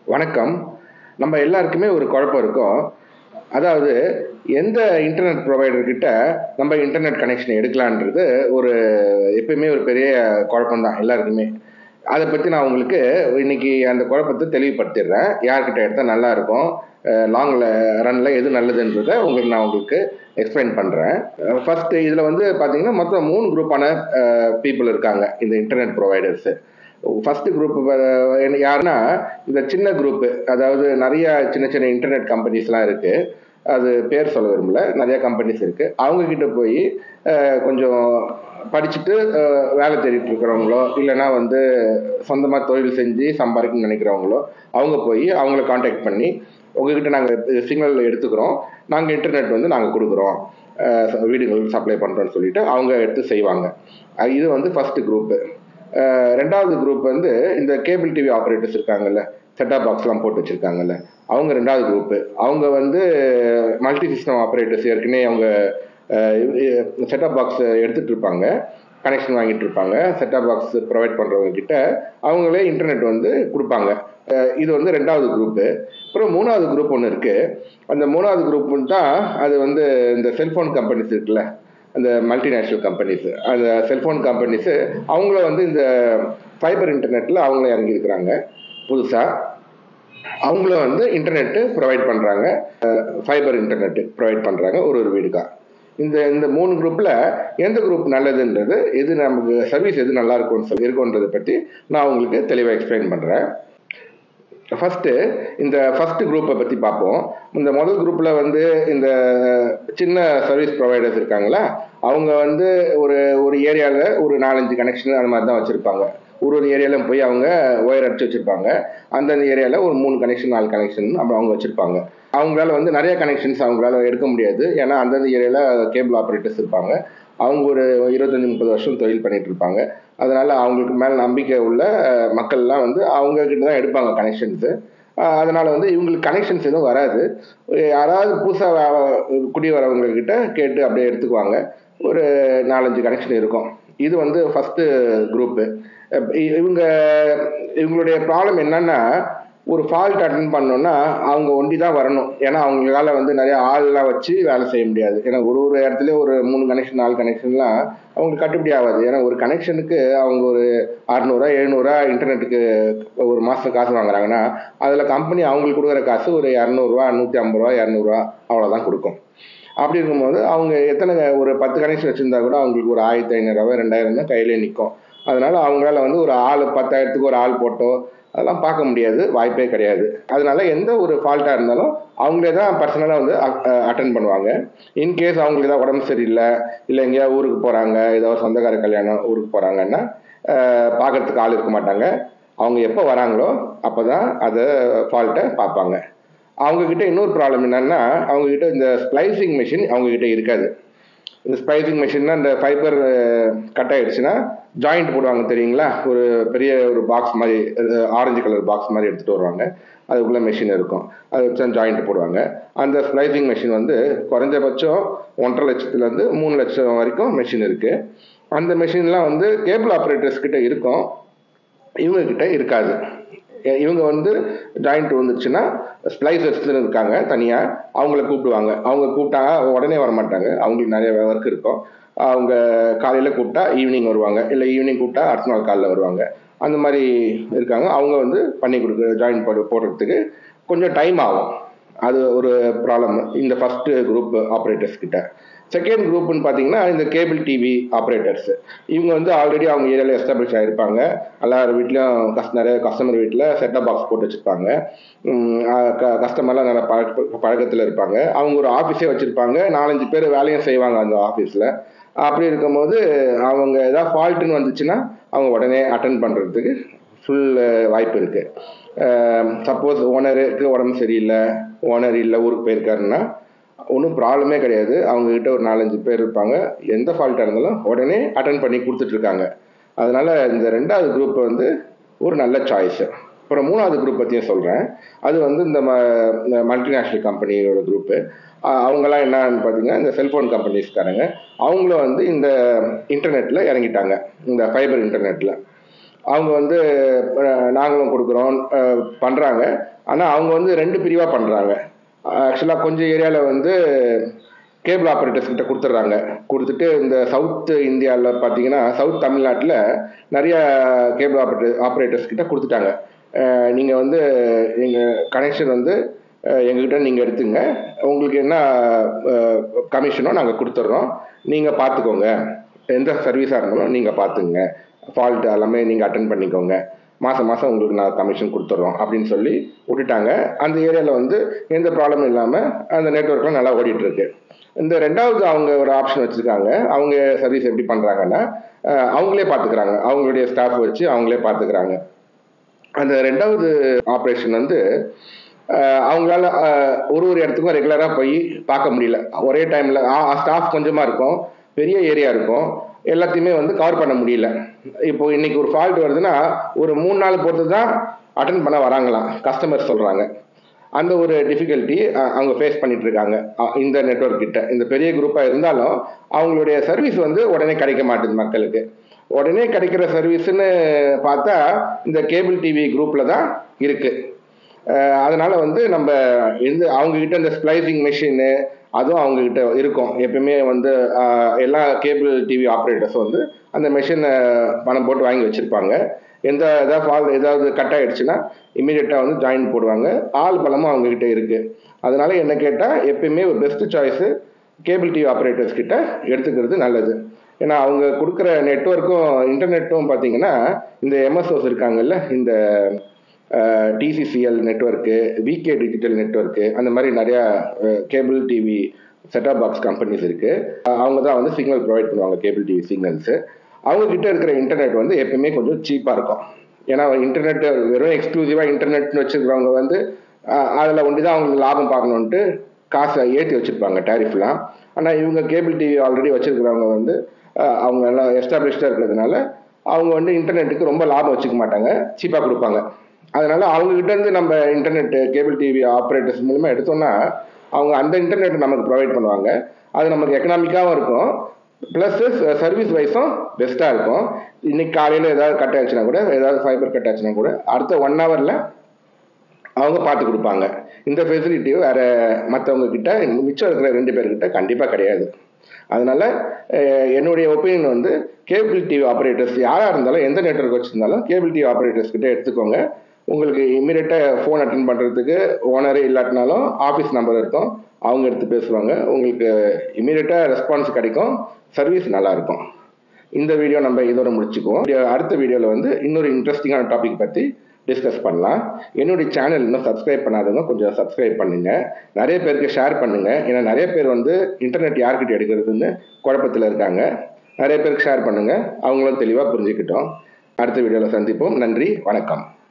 வணக்கம் நம்ம எல்லாருக்குமே ஒரு குழப்பம் இருக்கும் அதாவது எந்த இன்டர்நெட் ப்ரொவைடர்கிட்ட நம்ம இன்டர்நெட் கனெக்ஷன் எடுக்கலான்றது ஒரு எப்பயுமே ஒரு பெரிய குழப்பம்தான் எல்லாருக்குமே அதை பற்றி நான் உங்களுக்கு இன்னைக்கு அந்த குழப்பத்தை தெளிவுபடுத்திடுறேன் யார்கிட்ட எடுத்தால் நல்லா இருக்கும் லாங்கில் ரனில் எது நல்லதுன்றதை உங்களுக்கு நான் உங்களுக்கு எக்ஸ்பிளைன் பண்ணுறேன் ஃபஸ்ட்டு இதில் வந்து பார்த்தீங்கன்னா மொத்தம் மூணு குரூப்பான பீப்புள் இருக்காங்க இந்த இன்டர்நெட் ப்ரொவைடர்ஸு ஃபஸ்ட்டு குரூப் யாருன்னா இந்த சின்ன குரூப்பு அதாவது நிறைய சின்ன சின்ன இன்டர்நெட் கம்பெனிஸ்லாம் இருக்குது அது பேர் சொல்ல விரும்பல நிறைய கம்பெனிஸ் இருக்குது அவங்கக்கிட்ட போய் கொஞ்சம் படிச்சுட்டு வேலை தேடிட்டு இருக்கிறவங்களோ இல்லைன்னா வந்து சொந்தமாக தொழில் செஞ்சு சம்பாதிக்கணும்னு நினைக்கிறவங்களோ அவங்க போய் அவங்கள காண்டாக்ட் பண்ணி உங்ககிட்ட நாங்கள் சிக்னல் எடுத்துக்கிறோம் நாங்கள் இன்டர்நெட் வந்து நாங்கள் கொடுக்குறோம் வீடுகள் சப்ளை பண்ணுறோன்னு சொல்லிட்டு அவங்க எடுத்து செய்வாங்க இது வந்து ஃபஸ்ட்டு குரூப்பு ரெண்டாவது குரூப் வந்து இந்த கேபிள் டிவி ஆப்ரேட்டர்ஸ் இருக்காங்கல்ல செட்டாப் பாக்ஸ்லாம் போட்டு வச்சுருக்காங்கல்ல அவங்க ரெண்டாவது குரூப்பு அவங்க வந்து மல்டி சிஸ்டம் ஆப்ரேட்டர்ஸ் ஏற்கனவே அவங்க செட்டாப் பாக்ஸ் எடுத்துகிட்டு இருப்பாங்க கனெக்ஷன் வாங்கிட்டு இருப்பாங்க செட்டாப் பாக்ஸ் ப்ரொவைட் பண்ணுறவங்க கிட்ட அவங்களே இன்டர்நெட் வந்து கொடுப்பாங்க இது வந்து ரெண்டாவது குரூப்பு அப்புறம் மூணாவது குரூப் ஒன்று இருக்குது அந்த மூணாவது குரூப்புன்னு தான் அது வந்து இந்த செல்ஃபோன் கம்பெனிஸ் இருக்குல்ல அந்த மல்டிநேஷ்னல் கம்பெனிஸு அந்த செல்ஃபோன் கம்பெனிஸு அவங்கள வந்து இந்த ஃபைபர் இன்டர்நெட்டில் அவங்கள இறங்கியிருக்கிறாங்க புதுசாக அவங்களும் வந்து இன்டர்நெட்டு ப்ரொவைட் பண்ணுறாங்க ஃபைபர் இன்டர்நெட்டு ப்ரொவைட் பண்ணுறாங்க ஒரு ஒரு வீடுக்காக இந்த இந்த மூணு குரூப்பில் எந்த குரூப் நல்லதுன்றது எது நமக்கு சர்வீஸ் எது நல்லா இருக்கும்னு சொல்லி இருக்குன்றதை பற்றி நான் உங்களுக்கு தெளிவாக எக்ஸ்பிளைன் பண்ணுறேன் ஃபஸ்ட்டு இந்த ஃபஸ்ட்டு குரூப்பை பற்றி பார்ப்போம் இந்த முதல் குரூப்பில் வந்து இந்த சின்ன சர்வீஸ் ப்ரொவைடர்ஸ் இருக்காங்களா அவங்க வந்து ஒரு ஒரு ஏரியாவில் ஒரு நாலஞ்சு கனெக்ஷன் அந்த மாதிரி தான் வச்சுருப்பாங்க ஒரு ஒரு ஏரியாவிலும் போய் அவங்க ஒயர் அடிச்சு வச்சுருப்பாங்க அந்தந்த ஏரியாவில் ஒரு மூணு கனெக்ஷன் நாலு கனெக்ஷன் அப்படி அவங்க வச்சுருப்பாங்க அவங்களால வந்து நிறைய கனெக்ஷன்ஸ் அவங்களால எடுக்க முடியாது ஏன்னா அந்தந்த ஏரியாவில் கேபிள் ஆப்ரேட்டர்ஸ் இருப்பாங்க அவங்க ஒரு இருபத்தஞ்சி முப்பது வருஷம் தொழில் பண்ணிட்டு இருப்பாங்க அதனால் அவங்களுக்கு மேலே நம்பிக்கை உள்ள மக்கள்லாம் வந்து அவங்க கிட்ட தான் எடுப்பாங்க கனெக்ஷன்ஸு அதனால் வந்து இவங்களுக்கு கனெக்ஷன்ஸ் எதுவும் வராது யாராவது புதுசாக குடி வரவங்கக்கிட்ட கேட்டு அப்படியே எடுத்துக்குவாங்க ஒரு நாலஞ்சு கனெக்ஷன் இருக்கும் இது வந்து ஃபஸ்ட்டு குரூப்பு இவங்க இவங்களுடைய ப்ராப்ளம் என்னன்னா ஒரு ஃபால்ட் அட்டன் பண்ணோன்னா அவங்க ஒண்டி தான் வரணும் ஏன்னா அவங்களால வந்து நிறைய ஆள்லாம் வச்சு வேலை செய்ய முடியாது ஏன்னா ஒரு ஒரு இடத்துலையும் ஒரு மூணு கனெக்ஷன் நாலு கனெக்ஷன்லாம் அவங்களுக்கு கட்டுப்படி ஆகாது ஏன்னா ஒரு கனெக்ஷனுக்கு அவங்க ஒரு அறநூறுவா எழுநூறுவா இன்டர்நெட்டுக்கு ஒரு மாதம் காசு வாங்குறாங்கன்னா அதில் கம்பெனி அவங்களுக்கு கொடுக்குற காசு ஒரு இரநூறுவா நூற்றி ஐம்பது ரூபா இரநூறுவா அவ்வளோதான் கொடுக்கும் அப்படி இருக்கும்போது அவங்க எத்தனை ஒரு பத்து கனெக்ஷன் வச்சுருந்தா கூட அவங்களுக்கு ஒரு ஆயிரத்தி ஐநூறுரூவா ரெண்டாயிரம் தான் கையிலே நிற்கும் அதனால் அவங்களால வந்து ஒரு ஆள் பத்தாயிரத்துக்கு ஒரு ஆள் போட்டோ அதெல்லாம் பார்க்க முடியாது வாய்ப்பே கிடையாது அதனால எந்த ஒரு ஃபால்ட்டாக இருந்தாலும் அவங்களே தான் பர்சனலாக வந்து அட்டன் பண்ணுவாங்க இன்கேஸ் அவங்களுக்கு ஏதாவது உடம்பு சரியில்லை இல்லை எங்கேயா ஊருக்கு போகிறாங்க ஏதோ சொந்தக்கார கல்யாணம் ஊருக்கு போகிறாங்கன்னா பார்க்கறதுக்கு ஆள் இருக்க மாட்டாங்க அவங்க எப்போ வராங்களோ அப்போ தான் அதை ஃபால்ட்டை பார்ப்பாங்க அவங்கக்கிட்ட இன்னொரு ப்ராப்ளம் என்னென்னா அவங்கக்கிட்ட இந்த ஸ்ப்ளைசிங் மிஷின் அவங்கக்கிட்ட இருக்காது இந்த ஸ்பைசிங் மிஷின்னா இந்த ஃபைபர் கட் ஆகிடுச்சுன்னா ஜாயிண்ட் போடுவாங்க தெரியுங்களா ஒரு பெரிய ஒரு பாக்ஸ் மாதிரி ஆரஞ்சு கலர் பாக்ஸ் மாதிரி எடுத்துகிட்டு வருவாங்க அதுக்குள்ளே மிஷின் இருக்கும் அதை வச்சு ஜாயிண்ட் போடுவாங்க அந்த ஸ்ப்ளைசிங் மிஷின் வந்து குறைஞ்சபட்சம் ஒன்றரை லட்சத்துலேருந்து மூணு லட்சம் வரைக்கும் மிஷின் இருக்குது அந்த மிஷின்லாம் வந்து கேபிள் ஆப்ரேட்டர்ஸ் கிட்ட இருக்கும் இவங்கக்கிட்ட இருக்காது இவங்க வந்து ஜாயிண்ட் வந்துச்சுன்னா ஸ்ப்ளைசர்ஸ்னு இருக்காங்க தனியாக அவங்கள கூப்பிடுவாங்க அவங்க கூப்பிட்டாங்க உடனே வர மாட்டாங்க அவங்களுக்கு நிறைய ஒர்க் இருக்கும் அவங்க காலையில் கூப்பிட்டா ஈவினிங் வருவாங்க இல்லை ஈவினிங் கூப்பிட்டா அடுத்த நாள் காலையில் வருவாங்க அந்த மாதிரி இருக்காங்க அவங்க வந்து பண்ணி கொடுக்குற ஜாயின் போடு போடுறதுக்கு கொஞ்சம் டைம் ஆகும் அது ஒரு ப்ராப்ளம் இந்த ஃபஸ்ட்டு குரூப் ஆப்ரேட்டர்ஸ் கிட்ட செகண்ட் குரூப்னு பார்த்தீங்கன்னா இந்த கேபிள் டிவி ஆப்ரேட்டர்ஸ் இவங்க வந்து ஆல்ரெடி அவங்க ஏரியாவில் எஸ்டாப்ளிஷ் ஆகிருப்பாங்க எல்லார் வீட்லேயும் கஸ் நிறைய கஸ்டமர் வீட்டில் செட்டப் பாக்ஸ் போட்டு வச்சுருப்பாங்க கஸ்டமர்லாம் நல்ல பழக்க பழக்கத்தில் இருப்பாங்க அவங்க ஒரு ஆஃபீஸே வச்சுருப்பாங்க நாலஞ்சு பேர் வேலையும் செய்வாங்க அந்த ஆஃபீஸில் அப்படி இருக்கும்போது அவங்க ஏதாவது ஃபால்ட்டுன்னு வந்துச்சுன்னா அவங்க உடனே அட்டன் பண்ணுறதுக்கு ஃபுல் வாய்ப்பு இருக்குது சப்போஸ் ஓனருக்கு உடம்பு சரியில்லை ஓனர் இல்லை ஊருக்கு போயிருக்காருன்னா ஒன்றும் ப்ராப்ளமே கிடையாது அவங்கக்கிட்ட ஒரு நாலஞ்சு பேர் இருப்பாங்க எந்த ஃபால்ட்டாக இருந்தாலும் உடனே அட்டன் பண்ணி கொடுத்துட்ருக்காங்க அதனால் இந்த ரெண்டாவது குரூப் வந்து ஒரு நல்ல சாய்ஸு அப்புறம் மூணாவது குரூப் பற்றியும் சொல்கிறேன் அது வந்து இந்த ம இந்த மல்டிநேஷ்னல் கம்பெனியோட குரூப்பு அவங்கெல்லாம் என்னன்னு பார்த்தீங்கன்னா இந்த செல்ஃபோன் கம்பெனிஸ்காரங்க அவங்களும் வந்து இந்த இன்டர்நெட்டில் இறங்கிட்டாங்க இந்த ஃபைபர் இன்டர்நெட்டில் அவங்க வந்து அஹ், நாங்களும் கொடுக்குறோம் பண்ணுறாங்க ஆனால் அவங்க வந்து ரெண்டு பிரிவாக பண்ணுறாங்க ஆக்சுவலாக கொஞ்சம் ஏரியாவில் வந்து கேபிள் ஆப்ரேட்டர்ஸ் கிட்ட கொடுத்துட்றாங்க கொடுத்துட்டு இந்த சவுத் இந்தியாவில் பார்த்தீங்கன்னா சவுத் தமிழ்நாட்டில் நிறைய கேபிள் ஆப்ரேட்டர் ஆப்ரேட்டர்ஸ் கிட்ட கொடுத்துட்டாங்க நீங்கள் வந்து எங்கள் கனெக்ஷன் வந்து அஹ், எங்ககிட்ட நீங்கள் எடுத்துங்க உங்களுக்கு என்ன கமிஷனோ நாங்கள் கொடுத்துட்றோம் நீங்கள் பார்த்துக்கோங்க எந்த சர்வீஸாக இருந்தாலும் நீங்கள் பார்த்துங்க ஃபால்ட் எல்லாமே நீங்கள் அட்டன் பண்ணிக்கோங்க மாதம் மாதம் உங்களுக்கு நான் கமிஷன் கொடுத்துட்றோம் அப்படின்னு சொல்லி விட்டுட்டாங்க அந்த ஏரியாவில் வந்து எந்த ப்ராப்ளமும் இல்லாமல் அந்த நெட்ஒர்க்லாம் நல்லா ஓடிட்டு இருக்கு இந்த ரெண்டாவது அவங்க ஒரு ஆப்ஷன் வச்சுருக்காங்க அவங்க சர்வீஸ் எப்படி பண்ணுறாங்கன்னா அஹ், அவங்களே பார்த்துக்கிறாங்க அவங்களுடைய ஸ்டாஃப் வச்சு அவங்களே பார்த்துக்கிறாங்க அந்த ரெண்டாவது ஆப்ரேஷன் வந்து அஹ், அவங்களால அஹ், ஒரு ஒரு இடத்துக்கும் ரெகுலராக போய் பார்க்க முடியல ஒரே டைமில் ஸ்டாஃப் கொஞ்சமாக இருக்கும் பெரிய ஏரியா இருக்கும் எல்லாத்தையுமே வந்து கவர் பண்ண முடியல இப்போ இன்னைக்கு ஒரு ஃபால்ட் வருதுன்னா ஒரு மூணு நாள் பொறுத்து தான் அட்டன் பண்ண வராங்களாம் கஸ்டமர் சொல்கிறாங்க அந்த ஒரு டிஃபிகல்ட்டி அவங்க ஃபேஸ் பண்ணிட்டு இருக்காங்க அஹ், இந்த நெட்வொர்க் கிட்ட இந்த பெரிய குரூப்பாக இருந்தாலும் அவங்களுடைய சர்வீஸ் வந்து உடனே கிடைக்க மாட்டுது மக்களுக்கு உடனே கிடைக்கிற சர்வீஸ்னு பார்த்தா இந்த கேபிள் டிவி குரூப்பில் தான் இருக்குது அஹ் அதனால வந்து நம்ம எந்த அவங்க கிட்ட இந்த ஸ்ப்ளைசிங் மிஷினு அதுவும் அவங்க கிட்ட இருக்கும் எப்பயுமே வந்து அஹ், எல்லா கேபிள் டிவி ஆப்ரேட்டர்ஸும் வந்து அந்த மிஷினை பணம் போட்டு வாங்கி வச்சிருப்பாங்க எந்த ஏதாவது ஃபால் ஏதாவது கட் ஆயிடுச்சுன்னா இமீடியட்டாக வந்து ஜாயின் போடுவாங்க ஆள் பலமும் அவங்க கிட்ட இருக்கு அதனால என்ன கேட்டால் எப்பயுமே ஒரு best choice cable TV operators கிட்ட எடுத்துக்கிறது நல்லது ஏன்னா அவங்க கொடுக்குற நெட்ஒர்க்கும் இன்டர்நெட்டும் பார்த்தீங்கன்னா இந்த எம்எஸ்ஓஸ் இருக்காங்கல்ல இந்த TCCL network VK digital network அந்த மாதிரி நிறையா cable TV set top box companies இருக்குது அவங்க தான் வந்து சிக்னல் ப்ரொவைட் பண்ணுவாங்க கேபிள் டிவி சிக்னல்ஸு அவங்க கிட்ட இருக்கிற இன்டர்நெட் வந்து எப்பயுமே கொஞ்சம் சீப்பாக இருக்கும் ஏன்னா இன்டர்நெட் வெறும் எக்ஸ்க்ளூசிவாக இன்டர்நெட்னு வச்சுருக்கிறவங்க வந்து அதில் ஒண்டி தான் அவங்களுக்கு லாபம் பார்க்கணுன்ட்டு காசை ஏற்றி வச்சுருப்பாங்க டேரிஃப்லாம் ஆனால் இவங்க கேபிள் டிவி ஆல்ரெடி வச்சுருக்கிறவங்க வந்து அஹ், அவங்க எல்லாம் எஸ்டாப்ளிஷ்டாக இருக்கிறதுனால அவங்க வந்து இன்டர்நெட்டுக்கு ரொம்ப லாபம் வச்சுக்க மாட்டாங்க சீப்பாக கொடுப்பாங்க அதனால அவங்க கிட்ட இருந்து நம்ம இன்டர்நெட் கேபிள் டிவி ஆப்ரேட்டர்ஸ் மூலமா எடுத்தோம்னா அவங்க அந்த இன்டர்நெட் நமக்கு ப்ரொவைட் பண்ணுவாங்க அது நமக்கு எக்கனாமிக்காகவும் இருக்கும் ப்ளஸ் சர்வீஸ் வைஸும் பெஸ்ட்டாக இருக்கும் இன்னைக்கு காலையில் ஏதாவது கட் ஆச்சுன்னா கூட ஏதாவது ஃபைபர் கட் ஆச்சுன்னா கூட அடுத்த ஒன் ஹவரில் அவங்க பார்த்து கொடுப்பாங்க இந்த ஃபெசிலிட்டியும் வேற மற்றவங்க கிட்ட மிச்சம் இருக்கிற ரெண்டு பேர்கிட்ட கண்டிப்பாக கிடையாது அதனால அஹ், என்னுடைய ஒப்பீனியன் வந்து கேபிள் டிவி ஆப்ரேட்டர்ஸ் யாராக இருந்தாலும் எந்த நெட்வொர்க் வச்சுருந்தாலும் கேபிள் டிவி ஆப்ரேட்டர்ஸ் கிட்ட எடுத்துக்கோங்க உங்களுக்கு இமீடியட்டாக ஃபோன் அட்டன் பண்ணுறதுக்கு ஓனரே இல்லாட்டினாலும் ஆஃபீஸ் நம்பர் இருக்கும் அவங்க எடுத்து பேசுவாங்க உங்களுக்கு இமீடியட்டாக ரெஸ்பான்ஸ் கிடைக்கும் சர்வீஸ் நல்லாயிருக்கும் இந்த வீடியோ நம்ம இதோட முடிச்சுக்குவோம் வீடியோ- அடுத்த வீடியோவில் வந்து இன்னொரு இன்ட்ரெஸ்டிங்கான டாபிக் பற்றி டிஸ்கஸ் பண்ணலாம் என்னுடைய சேனல் இன்னும் சப்ஸ்கிரைப் பண்ணாதவங்க கொஞ்சம் சப்ஸ்கிரைப் பண்ணுங்க நிறைய பேருக்கு ஷேர் பண்ணுங்க ஏன்னா நிறைய பேர் வந்து இன்டர்நெட் யார்கிட்ட எடுக்கிறதுன்னு குழப்பத்தில் இருக்காங்க நிறைய பேருக்கு ஷேர் பண்ணுங்க அவங்களும் தெளிவாக புரிஞ்சுக்கிட்டோம் அடுத்த வீடியோவில் சந்திப்போம் நன்றி வணக்கம்